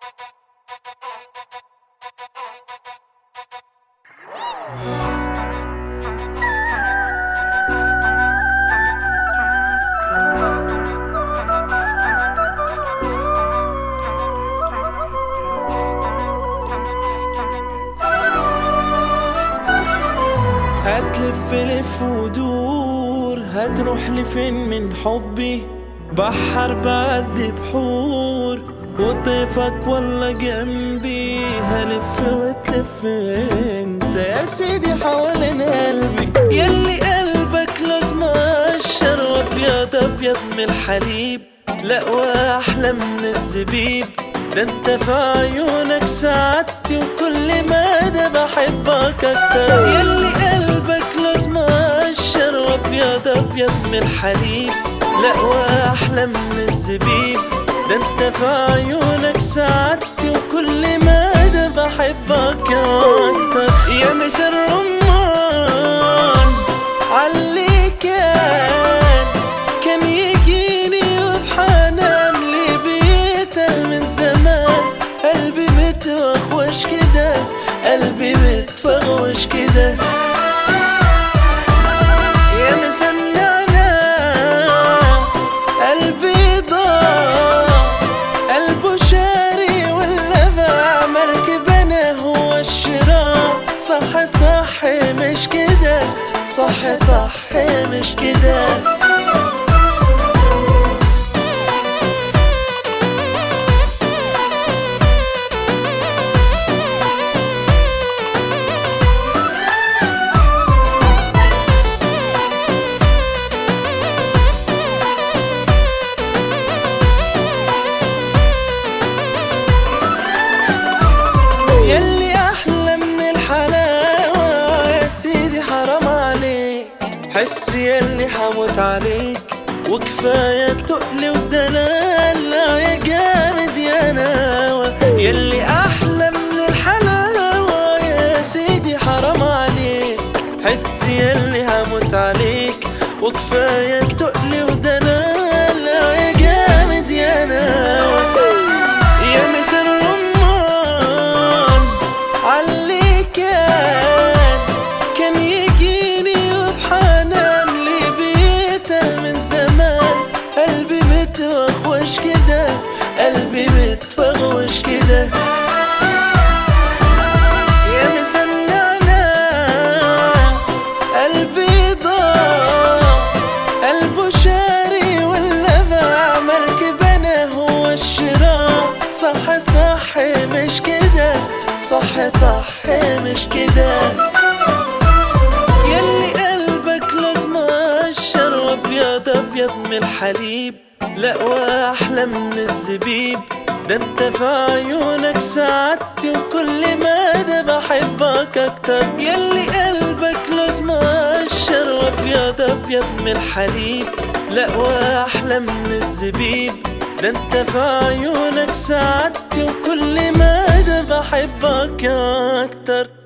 هتلف لف ودور هتروح لفين من حبي بحر بعد بحور وطيفك ولا جنبي هلف وتلف انت يا سيدي حوالين قلبي يلي قلبك لازم اشرب ابيض ابيض من الحليب لا واحلى من الزبيب ده انت في عيونك سعادتي وكل مدى بحبك اكتر يلي قلبك لازم اشرب ابيض ابيض من الحليب لا واحلى من الزبيب ده انت في عيونك سعادتي وكل مدى بحبك اكتر يا مسا الرمان علي كان كان يجيني وبحنان لبيته من زمان قلبي متوغوش كده قلبي متوغوش كده يا مسنانا قلبي ضاع قلبه شاري ولا باع مركب انا هو الشراع صح صح مش كده صح صح مش كده يلي احلى من الحلاوه يا سيدي حرام عليك حس يلي حموت عليك وكفايه تقلي ودلال يا جامد يا ناوى يلي احلى من الحلاوه يا سيدي حرام عليك حس يلي هموت عليك وكفايه تقلي ودلال يا جامد يا ناوى يا مسا الرمان علي كان كان يجيني وبحنان لبيته من زمان قلبي متوغوش كده قلبي متوغوش كده يا مسنانا قلبي ضاع قلبه شاري ولا باع مركب انا هو الشراع صح صح مش كده صح صح مش كده يلي قلبك لازم اشرب ابيض ابيض من الحليب لا واحلى من الزبيب ده انت في عيونك سعادتي وكل مدى بحبك اكتر يلي قلبك لازم اشرب ابيض ابيض من الحليب لا واحلى من الزبيب ده انت في عيونك سعادتي وكل مدى بحبك اكتر